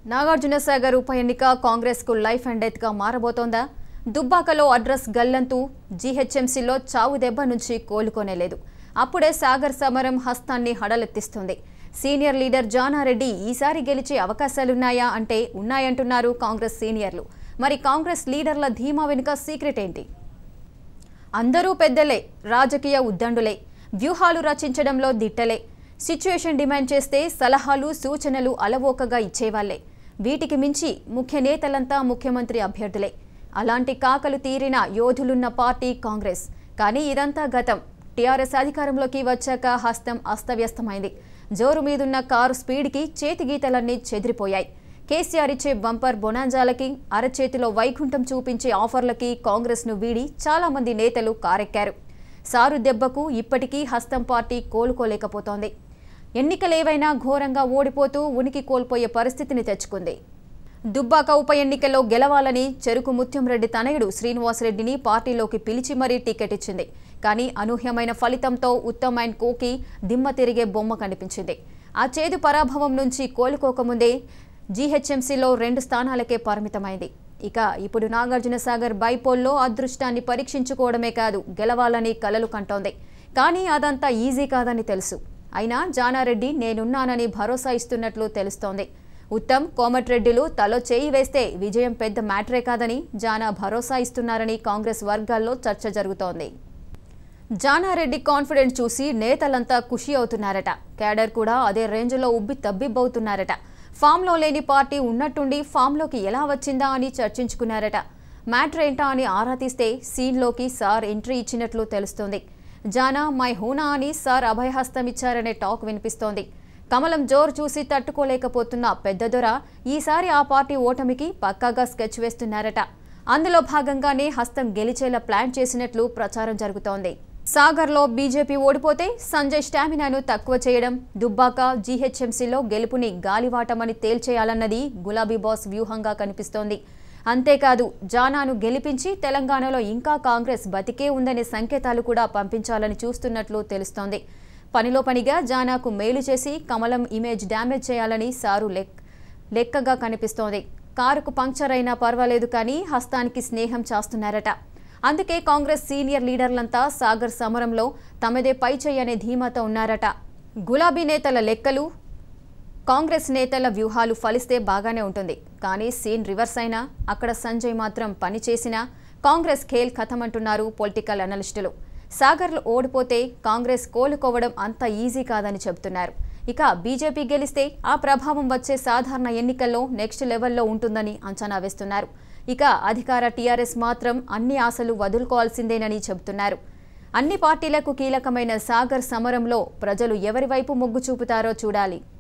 నాగార్జున సాగర్ ఉప ఎన్నిక కాంగ్రెస్ కు లైఫ్ అండ్ డెత్ గా మారబోతోందా దుబ్బాకలో అడ్రస్ గల్లంతు జీహెచ్ఎంసీలో చావు దెబ్బ నుంచి కోలుకోనేలేదు అప్పుడే సాగర్ సమరం హస్తాన్ని హడలెత్తిస్తుంది సీనియర్ లీడర్ జానారెడ్డి ఈసారి గెలిచే అవకాశాలున్నాయా అంటే ఉన్నాయంటున్నారు కాంగ్రెస్ సీనియర్లు మరి కాంగ్రెస్ లీడర్ల ధీమా వెనుక సీక్రెట్ ఏంటి అందరూ పెద్దలే రాజకీయ ఉద్దండులే వ్యూహాలు రచించడంలో దిట్టలే సిచ్యుయేషన్ డిమాండ్ చేస్తే సలహాలు సూచనలు అలవోకగా ఇచ్చేవాళ్లే వీటికి మించి ముఖ్య నేతలంతా ముఖ్యమంత్రి అభ్యర్థులే అలాంటి కాకలు తీరిన యోధులున్న పార్టీ కాంగ్రెస్ కానీ ఇదంతా గతం టీఆర్ఎస్ అధికారంలోకి వచ్చాక హస్తం అస్తవ్యస్తమైంది జోరు మీదున్న కారు స్పీడ్కి చేతి గీతలన్నీ చెదిరిపోయాయి కేసీఆర్ ఇచ్చే బంపర్ బొనాంజాలకి అరచేతిలో వైకుంఠం చూపించే ఆఫర్లకి కాంగ్రెస్ను వీడి చాలా మంది నేతలు కారెక్కారు సారు దెబ్బకు ఇప్పటికీ హస్తం పార్టీ కోలుకోలేకపోతోంది ఎన్నికలేవైనా ఘోరంగా ఓడిపోతూ ఉనికి కోల్పోయే పరిస్థితిని తెచ్చుకుంది దుబ్బాక ఉప ఎన్నికల్లో గెలవాలని చెరుకు ముత్యంరెడ్డి తనయుడు శ్రీనివాసరెడ్డిని పార్టీలోకి పిలిచి మరీ టికెట్ ఇచ్చింది కానీ అనూహ్యమైన ఫలితంతో ఉత్తమ్ అండ్ కోకి దిమ్మ తిరిగే బొమ్మ కనిపించింది ఆ చేదు పరాభవం నుంచి కోలుకోకముందే జీహెచ్ఎంసీలో రెండు స్థానాలకే పరిమితమైంది ఇక ఇప్పుడు నాగార్జున సాగర్ బైపోల్లో అదృష్టాన్ని పరీక్షించుకోవడమే కాదు గెలవాలని కలలు కంటోంది కానీ అదంతా ఈజీ కాదని తెలుసు అయినా జానారెడ్డి నేనున్నానని భరోసా ఇస్తున్నట్లు తెలుస్తోంది ఉత్తమ్ కోమటిరెడ్డిలు తలో చేయి వేస్తే విజయం పెద్ద మ్యాటరే కాదని జానా భరోసా ఇస్తున్నారని కాంగ్రెస్ వర్గాల్లో చర్చ జరుగుతోంది జానారెడ్డి కాన్ఫిడెన్స్ చూసి నేతలంతా ఖుషి అవుతున్నారట క్యాడర్ కూడా అదే రేంజ్లో ఉబ్బి తబ్బిబ్బవుతున్నారట ఫామ్లో లేని పార్టీ ఉన్నట్టుండి ఫామ్లోకి ఎలా వచ్చిందా అని చర్చించుకున్నారట మ్యాటర్ ఏంటా అని ఆరా తీస్తే సీన్లోకి సార్ ఎంట్రీ ఇచ్చినట్లు తెలుస్తోంది జానా మై హూనా అని సార్ అభయహస్తం ఇచ్చారనే టాక్ వినిపిస్తోంది కమలం జోరు చూసి తట్టుకోలేకపోతున్న పెద్ద దొర ఈసారి ఆ పార్టీ ఓటమికి పక్కాగా స్కెచ్ వేస్తున్నారట అందులో భాగంగానే హస్తం గెలిచేలా ప్లాన్ చేసినట్లు ప్రచారం జరుగుతోంది సాగర్లో బీజేపీ ఓడిపోతే సంజయ్ స్టామినాను తక్కువ చేయడం దుబ్బాక జీహెచ్ఎంసీలో గెలుపుని గాలివాటమని తేల్చేయాలన్నది గులాబీ బాస్ వ్యూహంగా కనిపిస్తోంది అంతేకాదు జానాను గెలిపించి తెలంగాణలో ఇంకా కాంగ్రెస్ బతికే ఉందనే సంకేతాలు కూడా పంపించాలని చూస్తున్నట్లు తెలుస్తోంది పనిలో పనిగా జానాకు మేలు చేసి కమలం ఇమేజ్ డ్యామేజ్ చేయాలని సారు లెక్ లెక్కగా కనిపిస్తోంది కారుకు పంక్చర్ అయినా పర్వాలేదు కానీ హస్తానికి స్నేహం చేస్తున్నారట అందుకే కాంగ్రెస్ సీనియర్ లీడర్లంతా సాగర్ సమరంలో తమదే పై చేయనే ధీమాతో ఉన్నారట గులాబీ నేతల లెక్కలు కాంగ్రెస్ నేతల వ్యూహాలు ఫలిస్తే బాగానే ఉంటుంది కానీ సీన్ రివర్స్ అయినా అక్కడ సంజయ్ మాత్రం పని చేసినా కాంగ్రెస్ ఖేల్ కథమంటున్నారు పొలిటికల్ అనలిస్టులు సాగర్లు ఓడిపోతే కాంగ్రెస్ కోలుకోవడం అంత ఈజీ కాదని చెబుతున్నారు ఇక బీజేపీ గెలిస్తే ఆ ప్రభావం వచ్చే సాధారణ ఎన్నికల్లో నెక్స్ట్ లెవెల్లో ఉంటుందని అంచనా వేస్తున్నారు ఇక అధికార టీఆర్ఎస్ మాత్రం అన్ని ఆశలు వదులుకోవాల్సిందేనని చెబుతున్నారు అన్ని పార్టీలకు కీలకమైన సాగర్ సమరంలో ప్రజలు ఎవరి వైపు మొగ్గు చూపుతారో చూడాలి